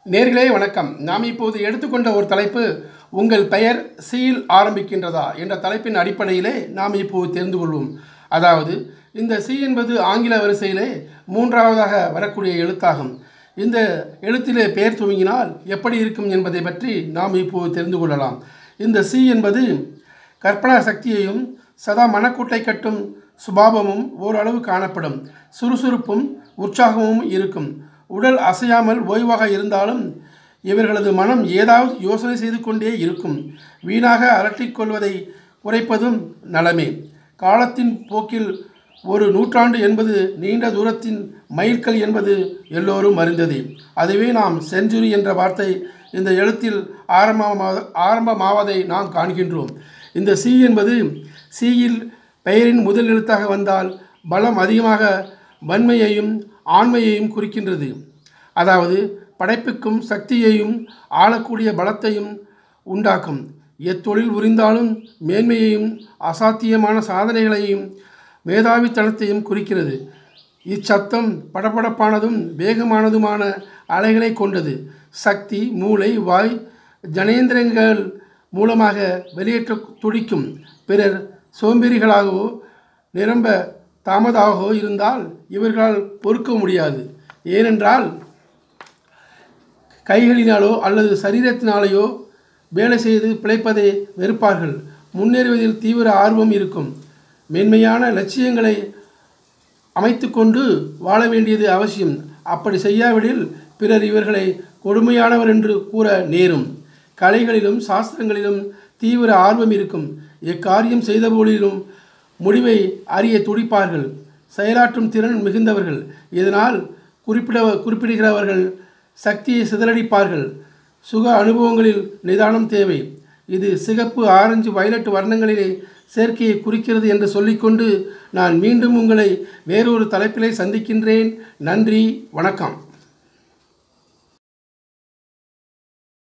நேர்களே வணக்கம் நாம் இப்போது எடுத்துக்கொண்ட ஒரு தலைப்பு உங்கள் பெயர் சீல் ஆரம்பிக்கின்றதா என்ற தலைப்பின் அடிப்படையிலே நாம் இப்போது தெரிந்து கொள்வோம் அதாவது இந்த சி என்பது ஆங்கில வரிசையிலே மூன்றாவதாக வரக்கூடிய எழுத்தாகும் இந்த எழுத்திலே பெயர் துவங்கினால் எப்படி இருக்கும் என்பதை பற்றி நாம் இப்போது தெரிந்து கொள்ளலாம் இந்த சி என்பது கற்பனா சக்தியையும் சதா மனக்கூட்டை கட்டும் சுபாவமும் ஓரளவு காணப்படும் சுறுசுறுப்பும் உற்சாகமும் இருக்கும் உடல் அசையாமல் ஓய்வாக இருந்தாலும் இவர்களது மனம் ஏதாவது யோசனை செய்து கொண்டே இருக்கும் வீணாக அலட்டிக் கொள்வதை குறைப்பதும் நலமே காலத்தின் போக்கில் ஒரு நூற்றாண்டு என்பது நீண்ட தூரத்தின் மைல்கல் என்பது எல்லோரும் அறிந்ததே அதுவே நாம் செஞ்சுரி என்ற வார்த்தை இந்த எழுத்தில் ஆரம்பமாக ஆரம்பமாவதை நாம் காண்கின்றோம் இந்த சி என்பது சியில் பெயரின் முதல் எழுத்தாக வந்தால் பலம் அதிகமாக வன்மையையும் ஆண்மையையும் குறிக்கின்றது அதாவது படைப்புக்கும் சக்தியையும் ஆளக்கூடிய பலத்தையும் உண்டாக்கும் எத்தொழில் புரிந்தாலும் மேன்மையையும் அசாத்தியமான சாதனைகளையும் மேதாவித்தனத்தையும் குறிக்கிறது இச்சத்தம் படபடப்பானதும் வேகமானதுமான அலைகளை கொண்டது சக்தி மூளை வாய் ஜனேந்திரங்கள் மூலமாக வெளியேற்ற துடிக்கும் பிறர் சோம்பேறிகளாகவோ நிரம்ப தாமதாகவோ இருந்தால் இவர்களால் பொறுக்க முடியாது ஏனென்றால் கைகளினாலோ அல்லது சரீரத்தினாலேயோ வேலை செய்து பிழைப்பதை வெறுப்பார்கள் முன்னேறுவதில் தீவிர ஆர்வம் இருக்கும் மென்மையான லட்சியங்களை அமைத்து கொண்டு வாழ வேண்டியது அவசியம் அப்படி செய்யாவிடில் பிறர் இவர்களை கொடுமையானவர் என்று கூற நேரும் கலைகளிலும் சாஸ்திரங்களிலும் தீவிர ஆர்வம் இருக்கும் எக்காரியம் செய்தபோதிலும் முடிவை அறிய துடிப்பார்கள் செயலாற்றும் திறன் மிகுந்தவர்கள் இதனால் குறிப்பிட குறிப்பிடுகிறவர்கள் சக்தியை சிதறடிப்பார்கள் சுக அனுபவங்களில் நிதானம் தேவை இது சிகப்பு ஆரஞ்சு வயலட் வர்ணங்களிலே சேர்க்கையை குறிக்கிறது என்று சொல்லிக்கொண்டு நான் மீண்டும் உங்களை வேறொரு தலைப்பிலே சந்திக்கின்றேன் நன்றி வணக்கம்